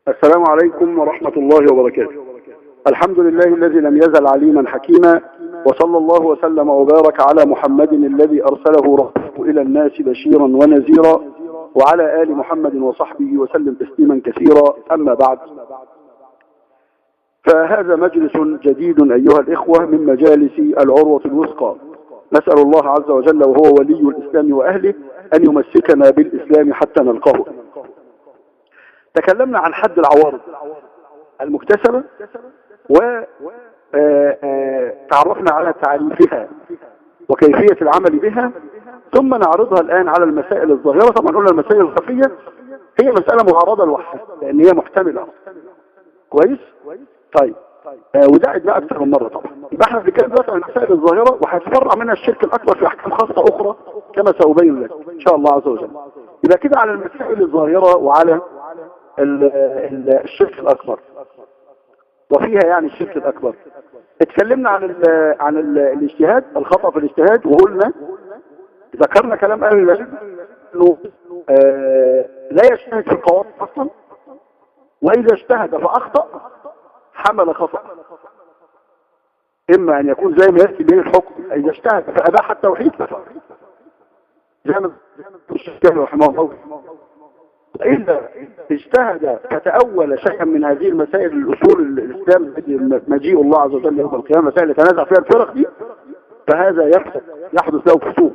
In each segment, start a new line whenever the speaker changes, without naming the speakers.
السلام عليكم ورحمة الله وبركاته الحمد لله الذي لم يزل عليما حكيما وصلى الله وسلم وبارك على محمد الذي أرسله ربه إلى الناس بشيرا ونذيرا وعلى آل محمد وصحبه وسلم تسليما كثيرا أما بعد فهذا مجلس جديد أيها الإخوة من مجالس العروة الوثقى نسأل الله عز وجل وهو ولي الإسلام وأهله أن يمسكنا بالإسلام حتى نلقاه تكلمنا عن حد العوارض المكتسبة وتعرفنا على تعريفها وكيفية العمل بها ثم نعرضها الآن على المسائل الظاهرة طبعا قلنا المسائل الخفية هي مسألة معرضة لوحدها لأن هي محتملة كويس طيب آه وده بقى أكثر من مرة طبعا يبقى احنا بنتكلم دلوقتي عن المسائل الظاهرة وهيتفرع منها الشرك الأكبر في أحكام خاصة أخرى كما سأبين لك إن شاء الله عز وجل يبقى كده على المسائل الظاهرة وعلى ال ال الشرك الأكبر وفيها يعني الشرك الأكبر اتكلمنا عن ال عن ال الاجتهاد الخطأ في الاجتهاد وقلنا ذكرنا كلام أهل العلم انه آه لا يجتهد في القواعد اصلا واذا اجتهد فاخطأ حمل خطأ اما ان يكون زي ما يأتي به الحكم اذا اجتهد فاباح التوحيد ففعل زي ما الشيخ رحمه الله إذا اجتهد فتأول شيئا من هذه المسائل الأصول الإسلام مجيء الله عز وجل يوم القيامة مسائل يتنازع فيها الفرق دي فهذا يحدث يحدث له فسوق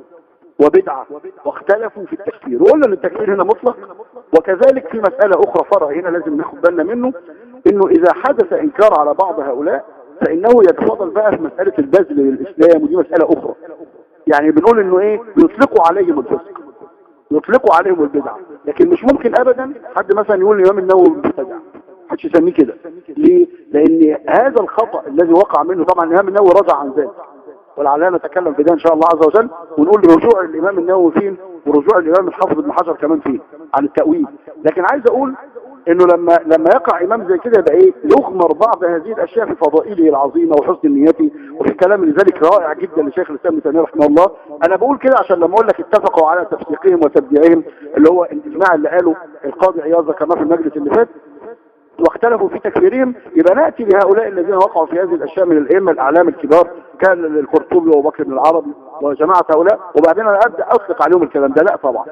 وبدعة واختلفوا في التكفير وقلنا ان التكفير هنا مطلق وكذلك في مسألة أخرى فرع هنا لازم ناخد بالنا منه انه إذا حدث إنكار على بعض هؤلاء فإنه يتفضل بقى في مسألة البذل للإسلام ودي مسألة أخرى يعني بنقول انه ايه يطلقوا عليهم الفسق يطلقوا عليهم البدعة لكن مش ممكن ابدا حد مثلا يقول الامام النووي مبتدع محدش يسميه كده ليه لان هذا الخطأ الذي وقع منه طبعا الامام النووي رجع عن ذلك ولعلنا نتكلم في ده ان شاء الله عز وجل ونقول رجوع الامام النووي فين ورجوع الامام الحافظ ابن حجر كمان فين عن التأويل لكن عايز اقول انه لما لما يقع امام زي كده يبقى ايه يغمر بعض هذه الاشياء في فضائله العظيمه وحسن نيته وفي كلام لذلك رائع جدا لشيخ الاسلام ابن تيميه رحمه الله انا بقول كده عشان لما اقول لك اتفقوا على تفسيقهم وتبديعهم اللي هو الاجماع اللي قاله القاضي عياض ذكرناه في المجلس اللي فات واختلفوا في تكفيرهم يبقى ناتي لهؤلاء الذين وقعوا في هذه الاشياء من الائمه الاعلام الكبار كان القرطبي وابو بكر بن العربي وجماعه هؤلاء وبعدين انا ابدا اطلق عليهم الكلام ده لا طبعا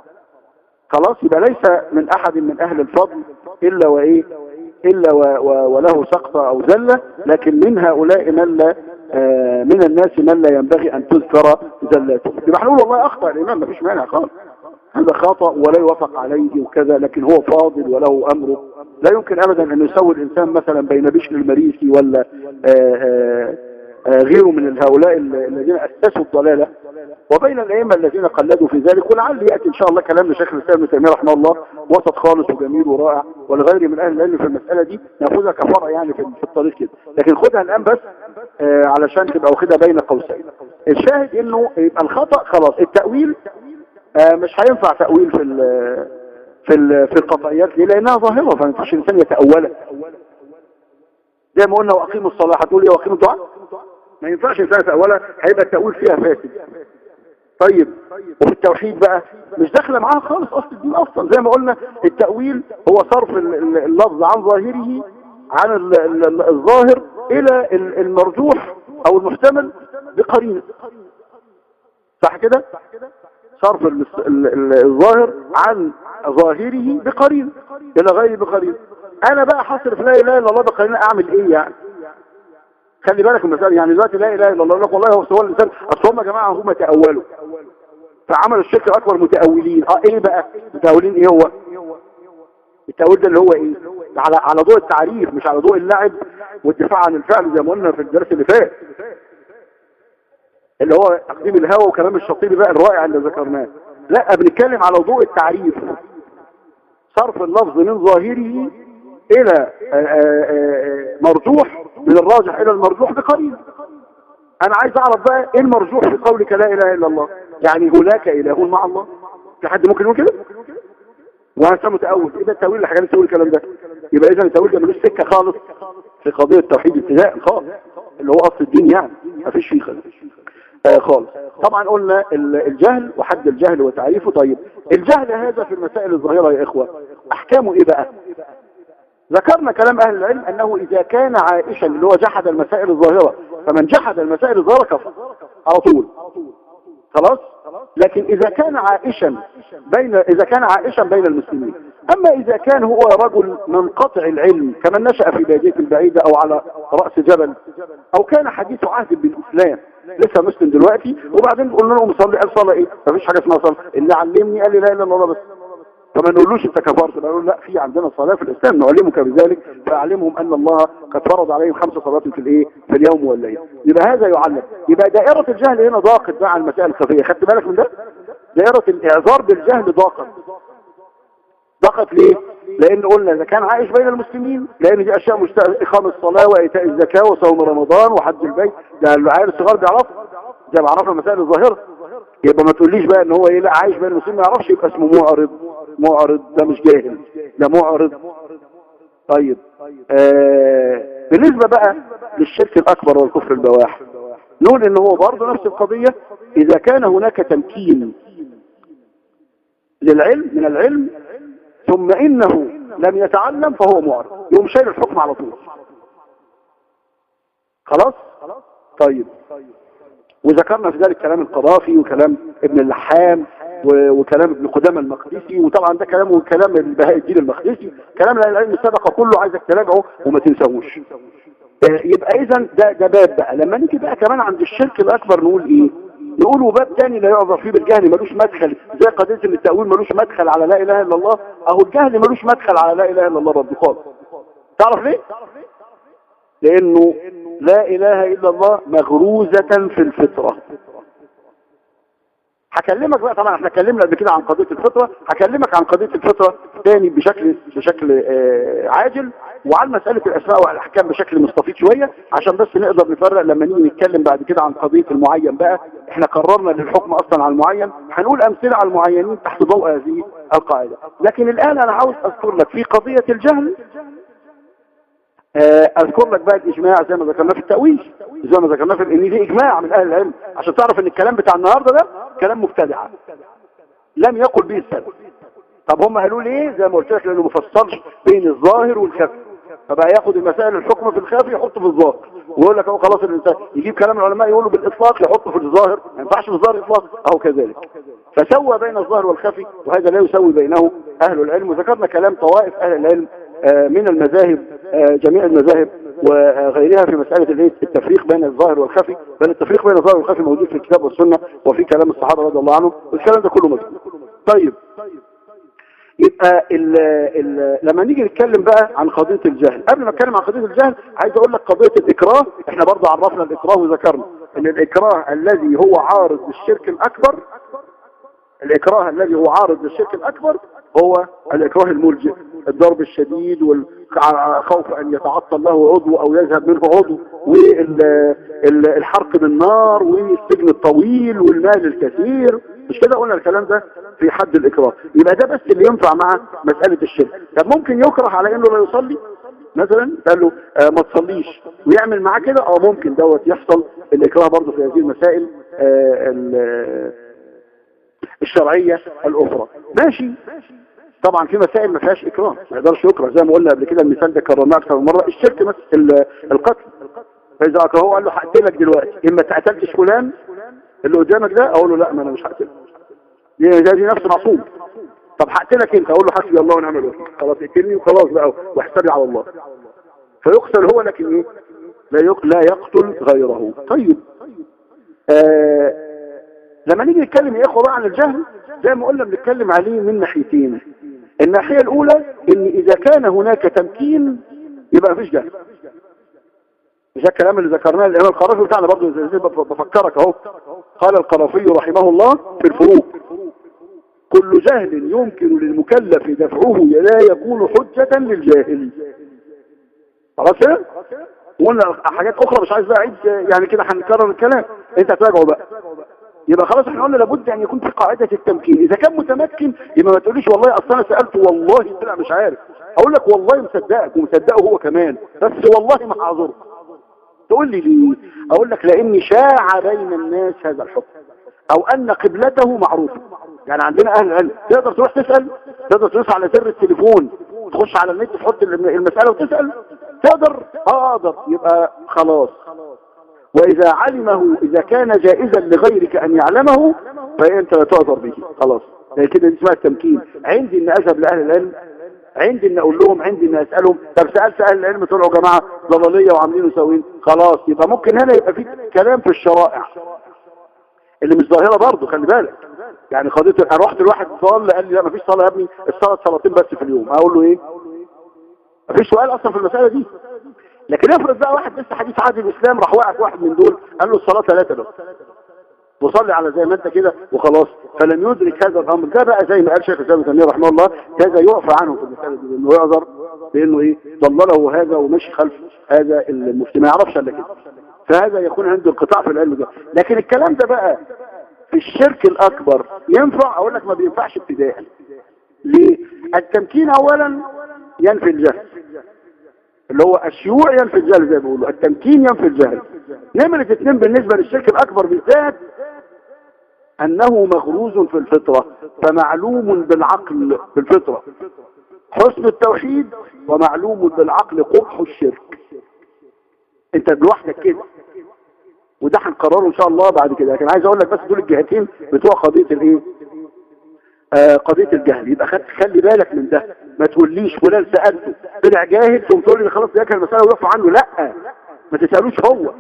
خلاص يبقى ليس من احد من اهل الفضل الا وايه الا و و وله سقطة او زلة لكن من هؤلاء من لا آه من الناس من لا ينبغي ان تذكر زلاته يبقى هنقول والله اخطأ الامام مفيش مانع خالص هذا خطأ ولا يوافق عليه وكذا لكن هو فاضل وله امره لا يمكن ابدا ان يسوي الانسان مثلا بين بشر المريسي ولا آآ آآ غيره من هؤلاء الذين اسسوا الضلالة وبين الائمه الذين قلدوا في ذلك ولعل ياتي ان شاء الله كلام لشيخ الاسلام ابن تيميه رحمه الله وسط خالص وجميل ورائع ولغيره من اهل العلم في المساله دي ناخذها كفرع يعني في الطريق كده لكن خدها الان بس آه علشان تبقى واخدها بين قوسين الشاهد انه يبقى الخطا خلاص التاويل آه مش هينفع تاويل في ال في ال في القطعيات ليه لانها ظاهره فما ينفعش الانسان يتاولها زي ما قلنا واقيموا الصلاه هتقول ايه واقيموا الدعاء ما ينفعش الانسان يتاولها هيبقى التاويل فيها فاسد طيب وفي التوحيد بقى مش داخله معاها خالص اصل الدين اصلا زي ما قلنا التأويل هو صرف اللفظ عن ظاهره عن الظاهر الى المرجوح او المحتمل بقرينه صح كده صرف الظاهر عن ظاهره بقرينه الى غير بقرينه انا بقى حصرف لا اله الا الله بقرينه اعمل ايه يعني خلي بالك من المسألة يعني دلوقتي لا اله الا الله لك والله هو سوى الانسان اصل هم يا جماعه هم تاولوا فعملوا الشرك الاكبر متاولين اه ايه بقى متاولين ايه هو التاويل ده اللي هو ايه على على ضوء التعريف مش على ضوء اللعب والدفاع عن الفعل زي ما قلنا في الدرس اللي فات اللي هو تقديم الهوى وكلام الشطيبي بقى الرائع اللي ذكرناه لا بنتكلم على ضوء التعريف صرف اللفظ من ظاهره الى مرجوح من الراجح الى المرجوح بقريب انا عايز اعرف بقى ايه المرجوح في قولك لا اله الا الله يعني هناك اله مع الله في حد ممكن يقول كده وانا متأول ايه ده التأويل اللي حاجة تقول الكلام ده يبقى اذا التأويل ده ملوش سكة خالص في قضية التوحيد ابتداء خالص اللي هو اصل الدين يعني مفيش فيه خالص آه خالص طبعا قلنا الجهل وحد الجهل وتعريفه طيب الجهل هذا في المسائل الظاهرة يا اخوة احكامه ايه بقى ذكرنا كلام اهل العلم انه اذا كان عائشا اللي هو جحد المسائل الظاهرة فمن جحد المسائل الظاهرة كفر على طول خلاص لكن اذا كان عائشا بين اذا كان عائشا بين المسلمين اما اذا كان هو رجل منقطع العلم كمن نشأ في بادية بعيدة او على رأس جبل او كان حديث عهد بالاسلام لسه مسلم دلوقتي وبعدين قلنا له مصلي قال صلاه ايه مفيش حاجه اسمها صلاه اللي علمني قال لي لا اله الا الله بس فما نقولوش انت كفرت نقول لا في عندنا صلاه في الاسلام نعلمك بذلك فاعلمهم ان الله قد فرض عليهم خمس صلوات في الايه في اليوم والليل يبقى هذا يعلم يبقى دائره الجهل هنا ضاقت بقى على المسائل الخفيه خدت بالك من ده دائره الاعذار بالجهل ضاقت ضاقت ليه لان قلنا اذا كان عايش بين المسلمين لان دي اشياء مشتاقه اقامه الصلاه وايتاء الزكاه وصوم رمضان وحج البيت ده العيال الصغار بيعرفوا ده بيعرفنا المسائل الظاهره يبقى ما تقوليش بقى ان هو ايه لا عايش بين المسلمين ما يعرفش يبقى اسمه معرض معرض ده مش جاهل ده معرض طيب آه بالنسبة بقى للشرك الأكبر والكفر البواح نقول ان هو برضه نفس القضية إذا كان هناك تمكين للعلم من العلم ثم إنه لم يتعلم فهو معرض يقوم شايل الحكم على طول خلاص طيب وذكرنا في ذلك كلام القرافي وكلام ابن اللحام وكلام ابن قدامى المقدسي وطبعا ده كلام وكلام البهاء الدين المقدسي كلام العلم السابق كله عايزك تراجعه وما تنساهوش آه، يبقى اذا ده ده باب بقى لما نيجي بقى كمان عند الشرك الاكبر نقول ايه نقول وباب تاني لا يعذر فيه بالجهل ملوش مدخل زي قضيه ان التاويل ملوش مدخل على لا اله الا الله اهو الجهل ملوش مدخل على لا اله الا الله برضه خالص تعرف ليه لانه لا اله الا الله مغروزة في الفطرة هكلمك بقى طبعا احنا اتكلمنا قبل كده عن قضيه الفطره هكلمك عن قضيه الفطره تاني بشكل بشكل آه عاجل وعن مساله الاسماء والاحكام بشكل مستفيض شويه عشان بس نقدر نفرق لما نيجي نتكلم بعد كده عن قضيه المعين بقى احنا قررنا للحكم اصلا على المعين هنقول امثله على المعينين تحت ضوء هذه القاعده لكن الان انا عاوز اذكر لك في قضيه الجهل آه، اذكر لك بقى الاجماع زي ما ذكرناه في التأويل زي ما ذكرناه في ان دي اجماع من اهل العلم عشان تعرف ان الكلام بتاع النهارده ده كلام مبتدع لم يقل به السلف طب هم قالوا ليه زي ما قلت لك لانه مفصلش بين الظاهر والخفي فبقى ياخد المسائل الحكم في الخفي يحطه في الظاهر ويقول لك اهو خلاص الانسان يجيب كلام العلماء يقولوا بالاطلاق يحطه في الظاهر ما ينفعش في الظاهر اطلاق اهو كذلك فسوى بين الظاهر والخفي وهذا لا يسوي بينه اهل العلم وذكرنا كلام طوائف اهل العلم آه، من المذاهب آه، جميع المذاهب وغيرها في مسألة التفريق بين الظاهر والخفي بل التفريق بين الظاهر والخفي موجود في الكتاب والسنة وفي كلام الصحابة رضي الله عنهم والكلام ده كله مذكور طيب يبقى ال ال لما نيجي نتكلم بقى عن قضية الجهل قبل ما اتكلم عن قضية الجهل عايز اقول لك قضية الاكراه احنا برضه عرفنا الاكراه وذكرنا ان الاكراه الذي هو عارض للشرك الاكبر الاكراه الذي هو عارض للشرك الاكبر هو الاكراه الملجئ الضرب الشديد والخوف ان يتعطل له عضو او يذهب منه عضو والحرق بالنار والسجن الطويل والمال الكثير مش كده قلنا الكلام ده في حد الاكراه يبقى ده بس اللي ينفع مع مسألة الشرك طب ممكن يكره على انه لا يصلي مثلا قال له آه ما تصليش ويعمل معاه كده اه ممكن دوت يحصل الاكراه برضه في هذه المسائل آه الشرعية الاخرى ماشي طبعا في مسائل ما فيهاش اكراه ما يقدرش يكره زي ما قلنا قبل كده المثال ده كررناه اكثر من مره الشرك مثل القتل فاذا اكرهه قال له هقتلك دلوقتي اما تقتلتش فلان اللي قدامك ده اقول له لا ما انا مش هقتلك دي دي نفس معصوم طب هقتلك انت اقول له حسبي الله ونعم الوكيل خلاص اقتلني وخلاص بقى واحسبي على الله فيقتل هو لكن ايه لا لا يقتل غيره طيب آه لما نيجي نتكلم يا اخوه بقى عن الجهل زي ما قلنا بنتكلم عليه من ناحيتين الناحية الأولى إن إذا كان هناك تمكين يبقى مفيش جهل مش الكلام اللي ذكرناه الإمام القرافي بتاعنا برضه بفكرك أهو قال القرافي رحمه الله في الفروق كل جهل يمكن للمكلف دفعه لا يكون حجة للجاهل خلاص كده قلنا حاجات أخرى مش عايز بقى أعيد يعني كده هنكرر الكلام أنت تراجعه بقى يبقى خلاص احنا قلنا لابد ان يكون في قاعدة التمكين اذا كان متمكن يبقى ما تقوليش والله اصل انا سألته والله طلع مش عارف اقول لك والله مصدقك ومصدقه هو كمان بس والله ما هعذرك تقول لي ليه اقول لك لان شاع بين الناس هذا الحكم او ان قبلته معروفة يعني عندنا اهل العلم تقدر تروح تسأل تقدر تروح على سر التليفون تخش على النت تحط المسألة وتسأل تقدر اه اقدر يبقى خلاص واذا علمه اذا كان جائزا لغيرك ان يعلمه فانت لا تقدر به خلاص كده دي اسمها التمكين عندي ان اذهب لاهل العلم عندي ان اقول لهم عندي ان اسالهم طب سالت اهل العلم طلعوا جماعه ضلاليه وعاملين وساويين خلاص يبقى ممكن هنا يبقى في كلام في الشرائع اللي مش ظاهره برضه خلي بالك يعني قضيه انا رحت لواحد صلى قال لي لا مفيش صلاه يا ابني الصلاه صلاتين بس في اليوم اقول له ايه مفيش سؤال اصلا في المساله دي لكن افرض بقى واحد لسه حديث عهد الاسلام راح واقف واحد من دول قال له الصلاه ثلاثه بس وصلي على زي ما انت كده وخلاص فلم يدرك هذا الامر ده بقى زي ما قال شيخ الاسلام ابن تيميه رحمه الله هذا يعفى عنه في المساله دي لانه يعذر بانه ايه ضلله هذا ومشي خلف هذا المفتي ما يعرفش الا كده فهذا يكون عنده انقطاع في العلم ده لكن الكلام ده بقى في الشرك الاكبر ينفع اقول لك ما بينفعش ابتداء ليه التمكين اولا ينفي الجهل اللي هو الشيوع ينفي الجهل زي ما بيقولوا التمكين ينفي الجهل نمرة اثنين بالنسبة للشرك الاكبر بالذات انه مغروز في الفطرة فمعلوم بالعقل في الفطرة حسن التوحيد ومعلوم بالعقل قبح الشرك انت لوحدك كده وده هنقرره ان شاء الله بعد كده لكن عايز اقول لك بس دول الجهتين بتوع قضيه الايه آه قضيه الجهل يبقى خد خلي بالك من ده ما تقوليش فلان سالته طلع جاهل ثم تقول لي خلاص ياكل المساله ويقف عنه لا ما تسالوش هو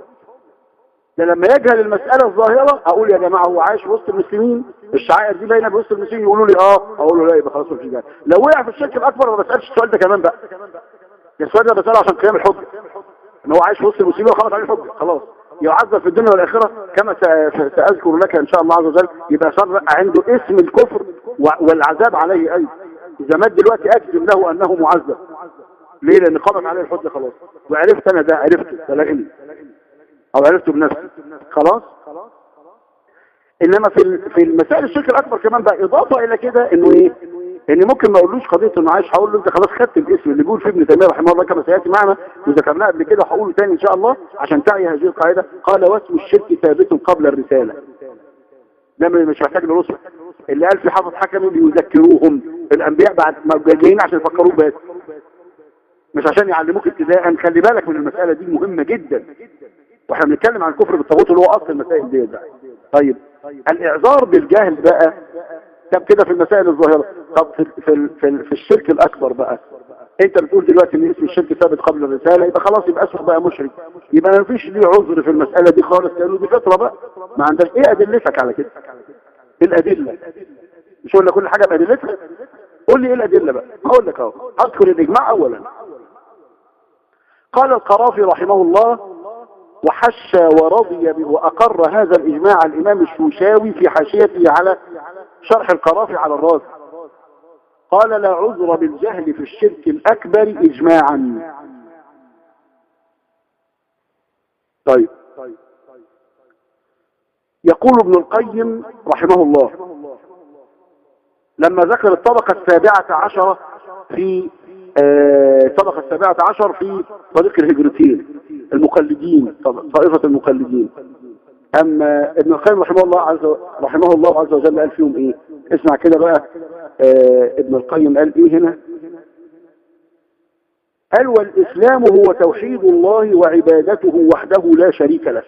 ده لما يجهل المسألة الظاهرة اقول يا جماعة هو عايش وسط المسلمين الشعائر دي باينه بوسط المسلمين يقولوا لي اه اقول له لا يبقى خلاص مفيش جهل لو وقع في الشرك الاكبر ما بسالش السؤال ده كمان بقى السؤال ده بساله عشان قيام الحجه ان هو عايش وسط المسلمين وخلاص عليه الحجه خلاص يعذب في الدنيا والآخرة كما سأذكر لك إن شاء الله عز وجل يبقى صار عنده اسم الكفر والعذاب عليه أيضا إذا مات دلوقتي أجزم له أنه معذب ليه لأن قامت عليه الحجة خلاص وعرفت أنا ده عرفته تلاقيني أو عرفته بنفسي خلاص إنما في في المسائل الشرك الأكبر كمان بقى إضافة إلى كده إنه إيه ان ممكن ما اقولوش قضيه انه عايش هقول له انت خلاص خدت الاسم اللي بيقول في ابن تيميه رحمه الله كما سياتي معنا وذكرناه قبل كده هقوله تاني ان شاء الله عشان تعي هذه القاعده قال واسم الشرك ثابت قبل الرساله ده مش محتاج لرسل اللي قال في حافظ حكمي بيذكروهم الانبياء بعد ما جايين عشان يفكروه بس مش عشان يعلموك ابتداء خلي بالك من المساله دي مهمه جدا واحنا بنتكلم عن الكفر بالطاغوت اللي هو اصل المسائل دي ده طيب الاعذار بالجهل بقى طب كده في المسائل الظاهرة طب في, في, في, في الشرك الأكبر بقى انت بتقول دلوقتي ان اسم الشرك ثابت قبل الرسالة يبقى خلاص يبقى اسمه بقى مشرك يبقى ما فيش ليه عذر في المسألة دي خالص لانه دي فطرة بقى ما عندك ايه ادلتك على كده ايه الادلة مش قلنا كل حاجة بادلتها قول لي ايه الادلة بقى اقول لك اهو اذكر الاجماع اولا قال القرافي رحمه الله وحش ورضي وأقر هذا الإجماع الإمام الشوشاوي في حاشيته على شرح القرافي على الراس قال لا عذر بالجهل في الشرك الأكبر إجماعا طيب يقول ابن القيم رحمه الله لما ذكر الطبقة السابعة عشرة في الطبقة آه، السابعة عشر في طريق الهجرتين المقلدين طائفة المقلدين أما ابن القيم رحمه الله عز رحمه الله عز وجل قال فيهم إيه اسمع كده بقى آه ابن القيم قال إيه هنا قال والإسلام هو توحيد الله وعبادته وحده لا شريك له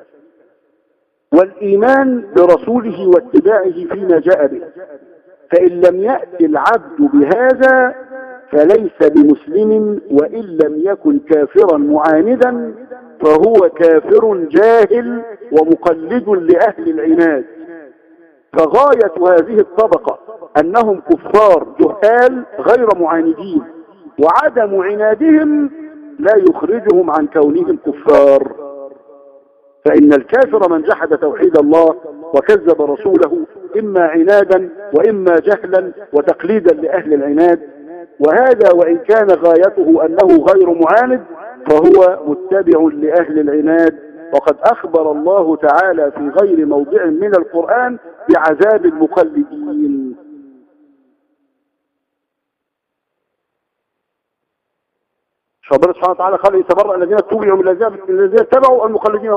والإيمان برسوله واتباعه فيما جاء به فإن لم يأتي العبد بهذا فليس بمسلم وإن لم يكن كافرا معاندا فهو كافر جاهل ومقلد لأهل العناد فغاية هذه الطبقة أنهم كفار جهال غير معاندين وعدم عنادهم لا يخرجهم عن كونهم كفار فإن الكافر من جحد توحيد الله وكذب رسوله إما عنادا وإما جهلا وتقليدا لأهل العناد وهذا وإن كان غايته أنه غير معاند فهو متبع لأهل العناد وقد أخبر الله تعالى في غير موضع من القرآن بعذاب المقلدين ربنا سبحانه وتعالى قال يتبرأ الذين اتبعوا من الذين اتبعوا المقلدين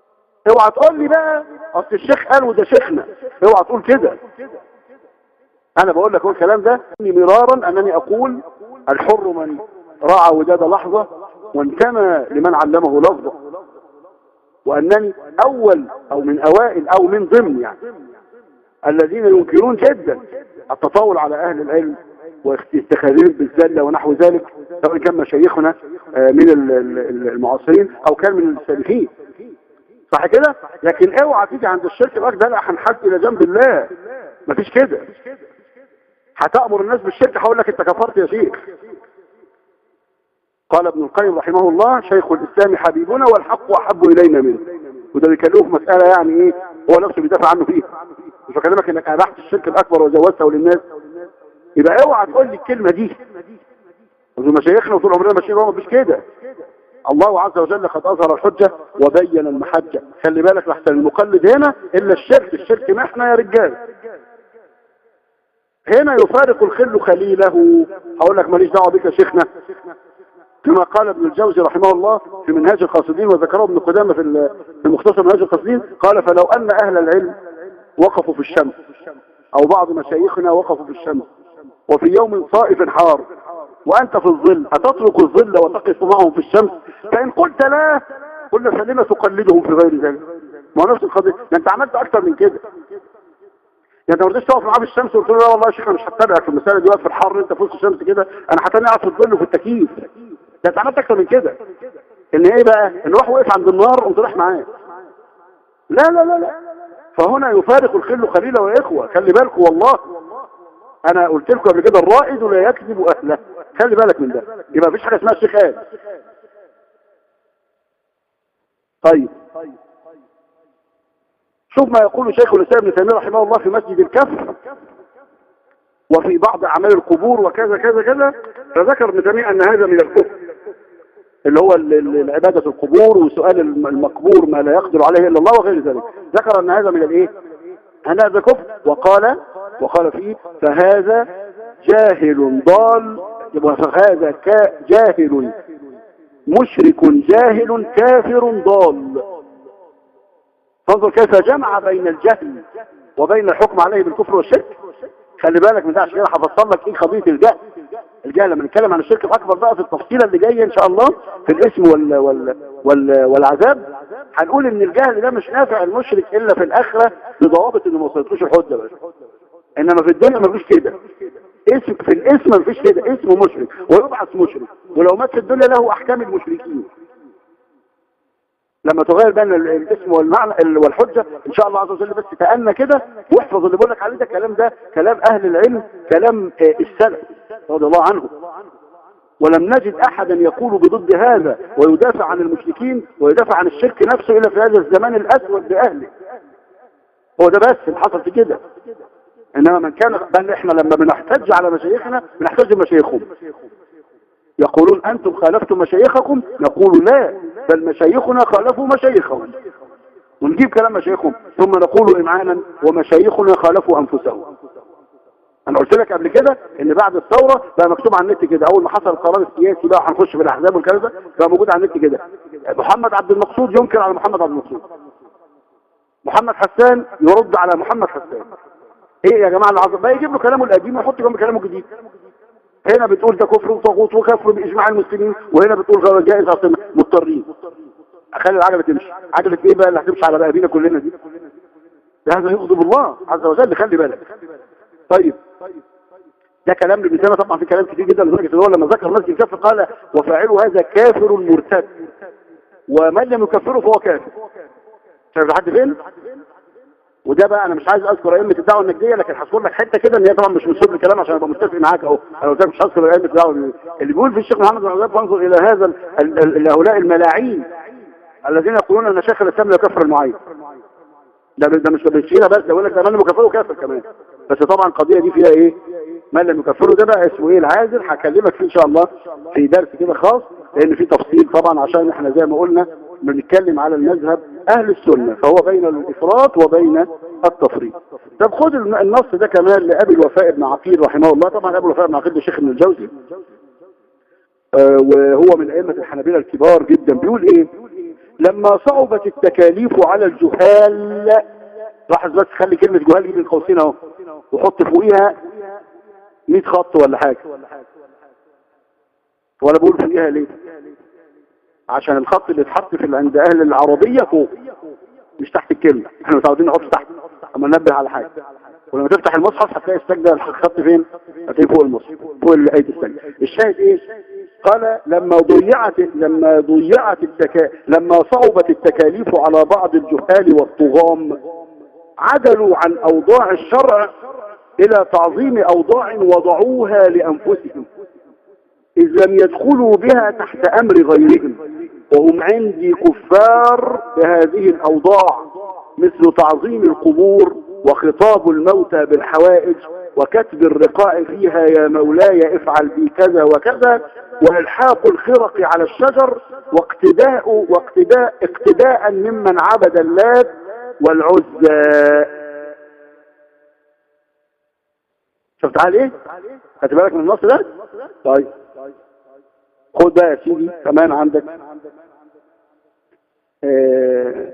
اوعى تقول لي بقى اصل الشيخ قال وده شيخنا اوعى تقول كده انا بقول لك الكلام ده مرارا انني اقول الحر من راعى وداد لحظة وانتمى لمن علمه لفظة وانني اول او من اوائل او من ضمن يعني الذين ينكرون جدا التطاول على اهل العلم واستخاذهم بالزلة ونحو ذلك سواء كان مشايخنا آه، من المعاصرين او كان من السالفين صح كده لكن اوعى تيجي عند الشرك الاكبر ده لا هنحد الى جنب الله مفيش كده هتأمر الناس بالشرك هقول لك انت كفرت يا شيخ قال ابن القيم رحمه الله شيخ الاسلام حبيبنا والحق احب الينا منه وده بيكلمه في مسألة يعني ايه هو نفسه بيدافع عنه فيه مش بكلمك انك ابحت الشرك الاكبر وجوزته للناس يبقى اوعى تقول لي الكلمة دي مشايخنا وطول عمرنا ماشيين هو مفيش كده الله عز وجل قد أظهر الحجة وبين المحجة خلي بالك لحسن المقلد هنا إلا الشرك الشرك محنة يا رجال هنا يفارق الخل خليله هقول لك ماليش دعوه بك يا شيخنا كما قال ابن الجوزي رحمه الله في منهاج القاصدين وذكره ابن قدامه في مختصر منهاج القاصدين قال فلو أن أهل العلم وقفوا في الشمس أو بعض مشايخنا وقفوا في الشمس وفي يوم صائف حار وأنت في الظل أتترك الظل وتقف معهم في الشمس فإن قلت لا قلنا فلما تقلدهم في غير ذلك ما هو نفس القضية انت عملت أكثر من كده يعني ما رضيتش تقف معاه في الشمس وقلت له لا والله يا شيخ انا مش هتابعك في المساله دي واقف في الحر انت في وسط الشمس كده انا هتاني قاعد في الظل وفي التكييف ده انت عملت اكتر من كده ان ايه بقى ان واحد وقف عند النار قمت رايح معاه لا لا لا لا فهنا يفارق الخل خليله ويا اخوه خلي بالكم والله انا قلت لكم قبل كده الرائد لا يكذب اهله خلي بالك من ده يبقى مفيش حاجه اسمها الشيخ قال طيب شوف ما يقول شيخ الاسلام ابن تيميه رحمه الله في مسجد الكف وفي بعض اعمال القبور وكذا كذا كذا فذكر ابن تيميه ان هذا من الكفر اللي هو العبادة القبور وسؤال المقبور ما لا يقدر عليه إلا الله وغير ذلك ذكر أن هذا من الإيه أن هذا كفر وقال وقال فيه فهذا جاهل ضال فهذا جاهل مشرك جاهل كافر ضال فانظر كيف جمع بين الجهل وبين الحكم عليه بالكفر والشرك خلي بالك من ده عشان كده هفصل لك ايه قضيه الجهل الجهل لما نتكلم عن الشرك الاكبر بقى في التفصيله اللي جايه ان شاء الله في الاسم وال وال وال والعذاب هنقول ان الجهل ده مش نافع المشرك الا في الاخره بضوابط انه ما وصلتلوش الحجه بس انما في الدنيا ما فيش كده اسم في الاسم ما فيش كده اسمه مشرك ويبعث مشرك ولو مات في الدنيا له احكام المشركين لما تغير بين الاسم والمعنى والحجة ان شاء الله عز وجل بس تأنى كده واحفظ اللي بقول لك عليه ده كلام ده كلام اهل العلم كلام آه، السلف رضي الله عنه ولم نجد احدا يقول بضد هذا ويدافع عن المشركين ويدافع عن الشرك نفسه الا في هذا الزمان الاسود باهله هو ده بس اللي حصل في كده انما من كان بل احنا لما بنحتج على مشايخنا بنحتج بمشايخهم يقولون أنتم خالفتم مشايخكم نقول لا بل مشايخنا خالفوا مشايخهم ونجيب كلام مشايخهم ثم نقول إمعانا ومشايخنا خالفوا أنفسهم أنا قلت لك قبل كده إن بعد الثورة بقى مكتوب على النت كده أول ما حصل القرار السياسي بقى هنخش في الأحزاب والكلام ده بقى موجود على النت كده محمد عبد المقصود ينكر على محمد عبد المقصود محمد حسان يرد على محمد حسان ايه يا جماعه العظيم بقى يجيب له كلامه القديم ويحط جنب كلامه الجديد هنا بتقول ده كفر وطاغوت وكفر باجماع المسلمين وهنا بتقول غير جائز اصلا مضطرين اخلي العجله تمشي عجله ايه بقى اللي هتمشي على رقابينا كلنا دي ده هذا يغضب الله عز وجل خلي بالك طيب ده كلام ابن تيميه طبعا في كلام كتير جدا لدرجه ان هو لما ذكر مسجد الكفر قال وفاعله هذا كافر مرتد ومن لم يكفره فهو كافر شايف لحد فين وده بقى انا مش عايز اذكر ائمه الدعوه النجديه لكن هذكر لك حته كده ان هي طبعا مش من صدر الكلام عشان ابقى متفق معاك اهو انا قلت لك مش هذكر ائمه الدعوه اللي بيقول في الشيخ محمد بن عبد فانظر الى هذا هؤلاء الملاعين الذين يقولون ان شيخ الاسلام لا يكفر المعين ده ده مش بيشيلها بس ده يقول لك ده من مكفره كافر كمان بس طبعا القضيه دي فيها ايه من لم يكفره ده بقى اسمه ايه العازل هكلمك فيه ان شاء الله في درس كده خاص لان في تفصيل طبعا عشان احنا زي ما قلنا بنتكلم على المذهب اهل السنة فهو بين الافراط وبين التفريط طب خد النص ده كمان لابي الوفاء بن عقيل رحمه الله طبعا ابي الوفاء بن عقيل ده شيخ ابن الجوزي آه وهو من ائمه الحنابلة الكبار جدا بيقول ايه لما صعبت التكاليف على الجهال لاحظ بس خلي كلمة جهال دي بين قوسين اهو وحط فوقيها 100 خط ولا حاجة ولا بقول فيها ليه عشان الخط اللي اتحط في عند اهل العربية فوق مش تحت الكلمة احنا متعودين نحط تحت اما ننبه على حاجة ولما تفتح المصحف هتلاقي السجدة الخط فين هتلاقي فوق المصحف فوق آية السجدة الشاهد ايه قال لما ضيعت لما ضيعت التكا لما صعبت التكاليف على بعض الجهال والطغام عدلوا عن اوضاع الشرع الى تعظيم اوضاع وضعوها لانفسهم اذ لم يدخلوا بها تحت امر غيرهم وهم عندي كفار بهذه الاوضاع مثل تعظيم القبور وخطاب الموتى بالحوائج وكتب الرقاء فيها يا مولاي افعل بي كذا وكذا والحاق الخرق على الشجر واقتداء واقتداء اقتداء ممن عبد اللات والعزى شفت على ايه خدت بالك من النص ده طيب خد بقى يا سيدي كمان عندك آه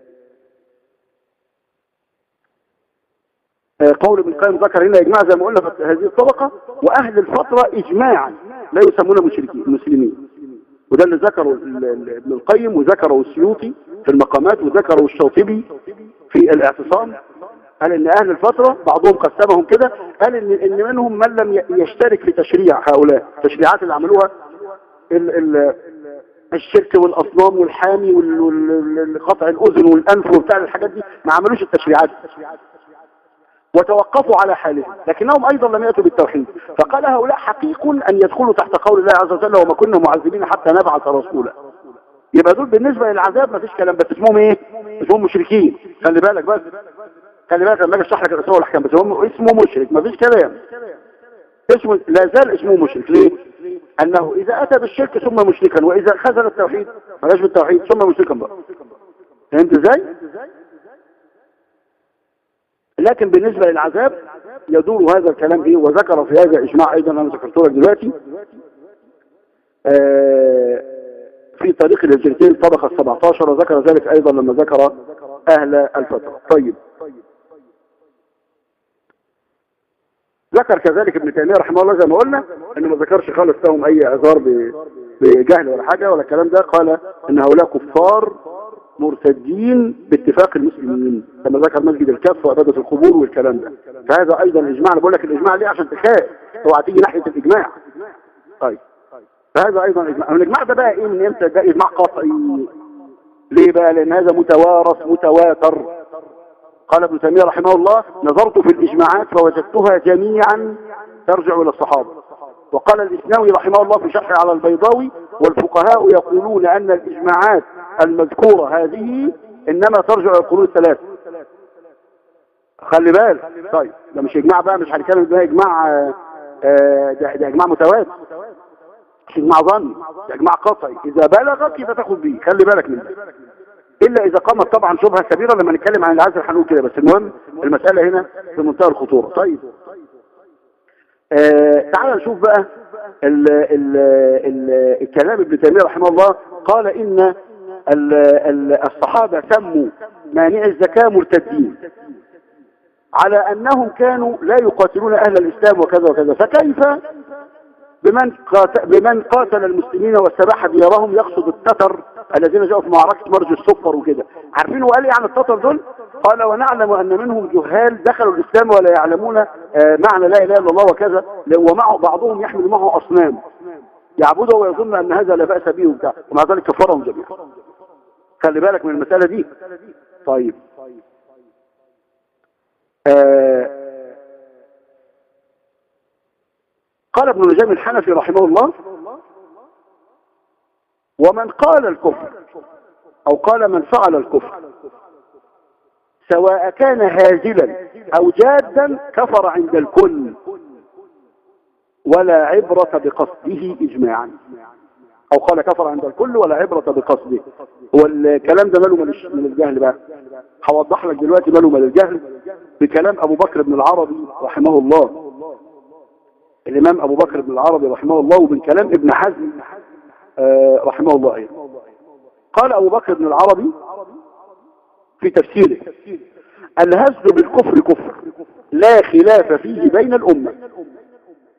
آه، قول ابن القيم ذكر هنا اجماع زي ما قلنا في هذه الطبقة واهل الفترة اجماعا لا يسمون مشركين مسلمين وده اللي ذكره ابن القيم وذكره السيوطي في المقامات وذكره الشاطبي في الاعتصام قال ان اهل الفترة بعضهم قسمهم كده قال ان, إن منهم من لم يشترك في تشريع هؤلاء التشريعات اللي عملوها ال ال الشرك والاصنام والحامي وقطع الاذن والانف وبتاع الحاجات دي ما عملوش التشريعات وتوقفوا على حالهم لكنهم أيضا لم يأتوا بالتوحيد فقال هؤلاء حقيق أن يدخلوا تحت قول الله عز وجل وما كنا معذبين حتى نبعث رسولا يبقى دول بالنسبة للعذاب ما فيش كلام بس اسمهم ايه اسمهم مشركين خلي بالك بس خلي بالك لما اجي اشرح لك الاسماء والاحكام بس هم اسمه مشرك ما فيش كلام اسمه لا زال اسمه مشرك ليه انه اذا اتى بالشرك ثم مشركا واذا خذل التوحيد ملاش بالتوحيد ثم مشركا بقى فهمت ازاي لكن بالنسبة للعذاب يدور هذا الكلام ايه وذكر في هذا اجماع ايضا انا ذكرته لك دلوقتي آه، في طريق الهجرتين طبقة 17 وذكر ذلك ايضا لما ذكر اهل الفترة طيب ذكر كذلك ابن تيمية رحمه الله زي ما قلنا انه ما ذكرش خالص لهم اي اعذار بجهل ولا حاجة ولا الكلام ده قال ان هؤلاء كفار مرتدين باتفاق المسلمين كما ذكر مسجد الكف وعبادة القبور والكلام ده فهذا ايضا الاجماع انا بقول لك الاجماع ليه عشان تخاف اوعى تيجي ناحية الاجماع طيب فهذا ايضا اجماع الاجماع ده بقى ايه من امتى ده اجماع قطعي ليه بقى لان هذا متوارث متواتر قال ابن تيمية رحمه الله نظرت في الاجماعات فوجدتها جميعا ترجع الى الصحابة وقال الإسناوي رحمه الله في شرح على البيضاوي والفقهاء يقولون أن الإجماعات المذكورة هذه إنما ترجع إلى القرون الثلاث خلي بالك طيب ده مش إجماع بقى مش هنتكلم ده إجماع آه، ده, ده إجماع متواتر مش إجماع ظني ده إجماع قطعي إذا بلغك يبقى تاخد بيه خلي بالك منه إلا إذا قامت طبعا شبهة كبيرة لما نتكلم عن العزل هنقول كده بس المهم المسألة هنا في منتهى الخطورة طيب آه تعال نشوف بقى ال ال ال الكلام ابن تيمية رحمه الله قال إن الصحابة سموا مانع الزكاة مرتدين على أنهم كانوا لا يقاتلون أهل الإسلام وكذا وكذا فكيف بمن قاتل, بمن قاتل المسلمين واستباح ديارهم يقصد التتر الذين جاءوا في معركة مرج السفر وكده عارفين هو قال ايه عن التتر دول قال ونعلم أن منهم جهال دخلوا الإسلام ولا يعلمون آه، معنى لا إله إلا الله وكذا ومعه بعضهم يحمل معه أصنام يعبده ويظن أن هذا لا بأس به وبتاع ومع ذلك كفرهم جميعا خلي بالك من المسألة دي طيب آه قال ابن نجام الحنفي رحمه الله ومن قال الكفر او قال من فعل الكفر سواء كان هازلا او جادا كفر عند الكل ولا عبرة بقصده اجماعا او قال كفر عند الكل ولا عبرة بقصده هو الكلام ده ماله من الجهل بقى هوضح لك دلوقتي ماله من الجهل بكلام ابو بكر بن العربي رحمه الله الامام ابو بكر بن العربي رحمه الله ومن كلام ابن حزم آه، رحمه الله ايضا قال ابو بكر بن العربي في تفسيره الهزل بالكفر كفر لا خلاف فيه بين الامه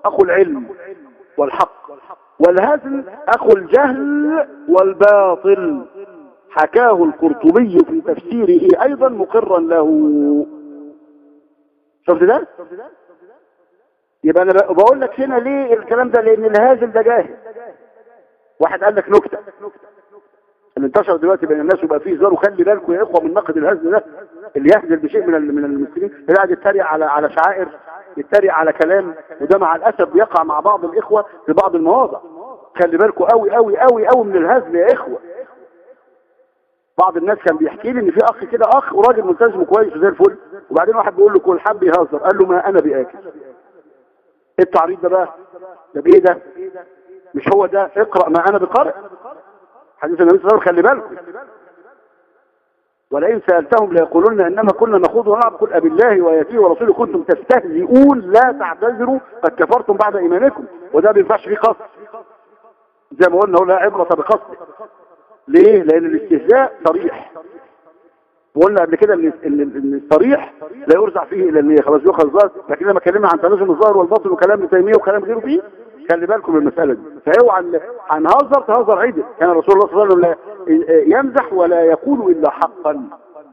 اخو العلم والحق والهزل اخو الجهل والباطل حكاه القرطبي في تفسيره ايضا مقرا له شفت ده يبقى انا بقول لك هنا ليه الكلام ده لان الهازل ده جاهل واحد قال لك نكته اللي انتشر دلوقتي بين الناس وبقى فيه هزار وخلي بالكم يا اخوه من نقد الهزل ده اللي يهزل بشيء من من المسلمين اللي قاعد يتريق على على شعائر يتريق على كلام وده مع الاسف بيقع مع بعض الاخوه في بعض المواضع خلي بالكم قوي قوي قوي قوي من الهزل يا اخوه بعض الناس كان بيحكي لي ان في اخ كده اخ وراجل ملتزم كويس وزي الفل وبعدين واحد بيقول له كل حب يهزر قال له ما انا باكل ايه التعريض ده بقى ده بايه ده مش هو ده اقرا ما انا بقرأ حديث النبي صلى الله عليه وسلم خلي بالكم ولئن سألتهم ليقولون إنما كنا نخوض ونلعب قل أبي الله وآياته ورسوله كنتم تستهزئون لا تعتذروا قد كفرتم بعد إيمانكم وده ما بينفعش فيه قصد زي ما قلنا هو لا عبرة بقصد ليه؟ لأن الاستهزاء صريح وقلنا قبل كده ان ان الصريح لا يرجع فيه الى النيه خلاص يؤخذ ظاهر لكن لما اتكلمنا عن تنازل الظاهر والباطن وكلام ابن تيميه وكلام غيره فيه خلي بالكم من المساله دي فاوعى هنهزر تهزر عدل كان رسول الله صلى الله عليه وسلم يمزح ولا يقول الا حقا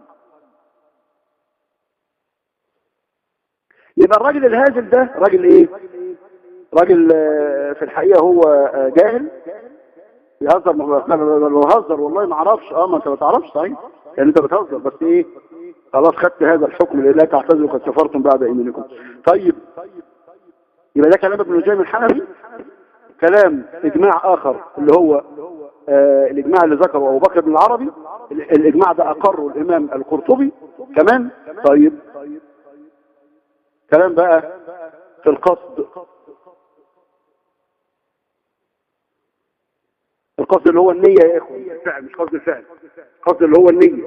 يبقى الراجل الهازل ده راجل ايه راجل في الحقيقه هو جاهل يهزر لو هزر والله ما اعرفش اه ما انت ما تعرفش صحيح يعني انت بتهزر بس ايه خلاص خدت هذا الحكم لا تعتذروا قد كفرتم بعد ايمانكم طيب يبقى ده كلام ابن نجيم الحنفي كلام اجماع اخر اللي هو آه الاجماع اللي ذكره ابو بكر بن العربي الاجماع ده اقره الامام القرطبي كمان طيب كلام بقى في القصد القصد اللي هو النية يا اخوة الفعل مش قصد الفعل القصد اللي هو النية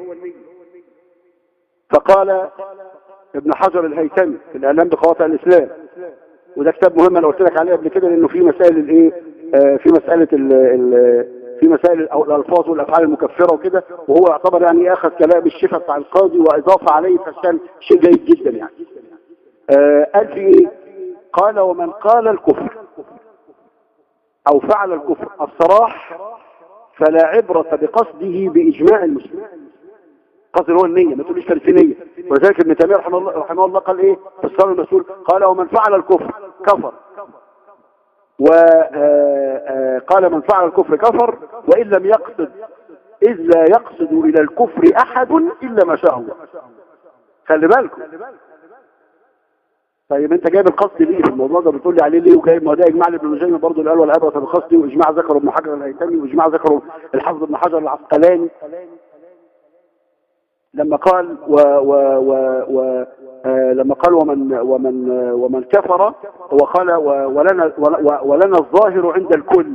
فقال ابن حجر الهيثمي في الاعلام بقواطع الاسلام وده كتاب مهم انا قلت لك عليه قبل كده لانه في مسائل الايه آه في مساله ال ال في مسائل الالفاظ والافعال المكفره وكده وهو يعتبر يعني اخذ كلام الشفا بتاع القاضي واضاف عليه فكان شيء جيد جدا يعني آه قال في ايه قال ومن قال الكفر او فعل الكفر الصراح فلا عبرة بقصده باجماع المسلمين قصد هو النية ما تقوليش كان في نية ولذلك ابن تيمية رحمه الله, رحمه الله قال ايه في الصلاة المسؤول قال ومن فعل الكفر كفر وقال من فعل الكفر كفر وإن لم يقصد إذ لا يقصد إلى الكفر أحد إلا ما شاء الله خلي بالكم طيب انت جايب القصد ليه في الموضوع ده بتقول لي عليه ليه وجايب ما ده اجماع لابن نجيم برضه اللي قال ولا عبره بقصدي واجماع ذكره ابن حجر الهيثمي واجماع ذكره الحافظ ابن حجر العسقلاني لما قال و و و و آه لما قال ومن ومن ومن كفر هو قال ولنا ولنا الظاهر عند الكل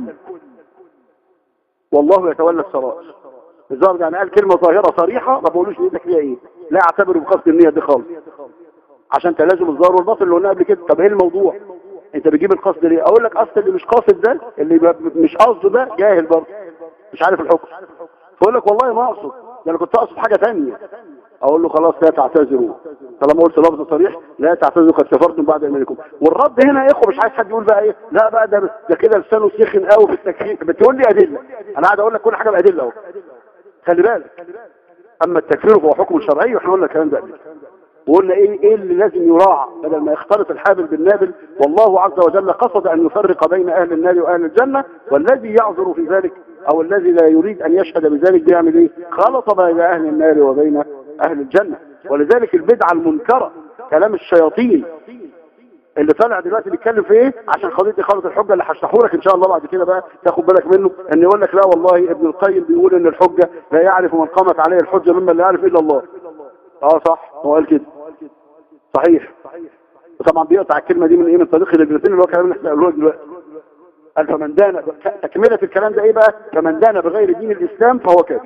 والله يتولى السرائر الظاهر يعني قال كلمه ظاهره صريحه ما بقولوش نيتك فيها ايه لا اعتبره بقصد النيه دي خالص عشان تلازم الظاهر والباطن اللي قلناه قبل كده طب ايه الموضوع انت بتجيب القصد ليه اقول لك اصل اللي مش قاصد ده اللي مش قصده ده جاهل برضه مش عارف الحكم فاقول لك والله ما اقصد ده انا كنت اقصد حاجه ثانيه اقول له خلاص لا تعتذروا طالما قلت لفظ صريح لا تعتذروا قد كفرتم بعد ايمانكم والرد هنا يا اخو مش عايز حد يقول بقى ايه لا بقى ده ده كده لسانه سخن قوي في التكفير بتقول لي ادله انا قاعد اقول لك كل حاجه بادله اهو خلي بالك اما التكفير فهو حكم شرعي واحنا قلنا الكلام ده قبل وقلنا ايه ايه اللي لازم يراعى بدل ما يختلط الحابل بالنابل والله عز وجل قصد ان يفرق بين اهل النار واهل الجنه والذي يعذر في ذلك او الذي لا يريد ان يشهد بذلك بيعمل ايه خلط بين اهل النار وبين اهل الجنه ولذلك البدعه المنكره كلام الشياطين اللي طالع دلوقتي بيتكلم في ايه عشان قضيه اقامه الحجه اللي هشرحه لك ان شاء الله بعد كده بقى تاخد بالك منه ان يقول لك لا والله ابن القيم بيقول ان الحجه لا يعرف من قامت عليه الحجه ممن لا يعرف الا الله اه صح هو قال كده صحيح وطبعا بيقطع الكلمه دي من ايه من طريق الاثنين اللي هو كلام اللي احنا قالوه دلوقتي قال فمن دان تكمله الكلام ده ايه بقى فمن دان بغير دين الاسلام فهو كافر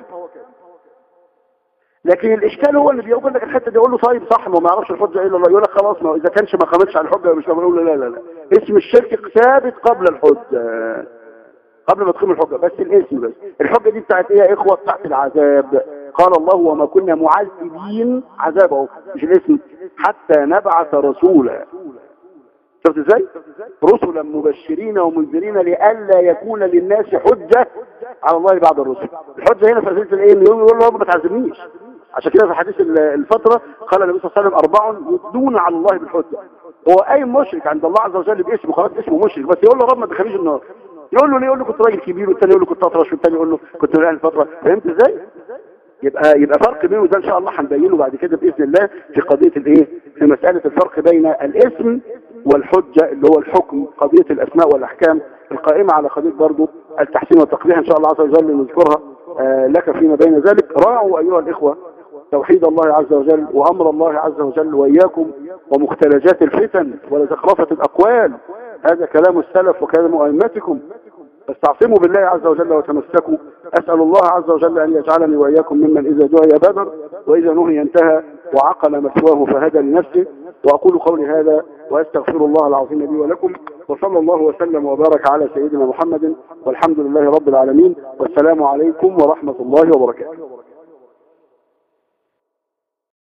لكن الاشكال هو اللي بيقول لك الحته دي يقول له طيب صح ما يعرفش الحجه الا الله يقول لك خلاص ما اذا كانش ما قامتش على الحجه مش بقول له لا لا لا اسم الشرك ثابت قبل الحجه قبل ما تقيم الحجه بس الاسم بس الحجه دي بتاعت ايه يا اخوه بتاعت العذاب قال الله وما كنا معذبين عذابه مش الاسم حتى نبعث رسولا شفت ازاي رسلا مبشرين ومنذرين لئلا يكون للناس حجة على الله بعد الرسل الحجة هنا في أسئلة الايه اللي يقول له ما تعزمنيش عشان كده في حديث الفترة قال النبي صلى الله عليه وسلم أربع يدون على الله بالحجة هو أي مشرك عند الله عز وجل باسمه خلاص اسمه مشرك بس يقول له رب ما تخليش النار يقول له ليه يقول له كنت راجل كبير والثاني يقول له كنت اطرش والثاني يقول له كنت من الفترة فهمت ازاي يبقى يبقى فرق بينه ده ان شاء الله هنبينه بعد كده باذن الله في قضيه الايه في مساله الفرق بين الاسم والحجه اللي هو الحكم قضيه الاسماء والاحكام القائمه على قضيه برضه التحسين والتقبيح ان شاء الله عز وجل نذكرها آه لك فيما بين ذلك راعوا ايها الاخوه توحيد الله عز وجل وامر الله عز وجل واياكم ومختلجات الفتن ولزخرفه الاقوال هذا كلام السلف وكلام ائمتكم فاستعصموا بالله عز وجل وتمسكوا أسأل الله عز وجل أن يجعلني وإياكم ممن إذا دعي بدر وإذا نهي انتهى وعقل مثواه فهدى لنفسه وأقول قولي هذا وأستغفر الله العظيم لي ولكم وصلى الله وسلم وبارك على سيدنا محمد والحمد لله رب العالمين والسلام عليكم ورحمة الله وبركاته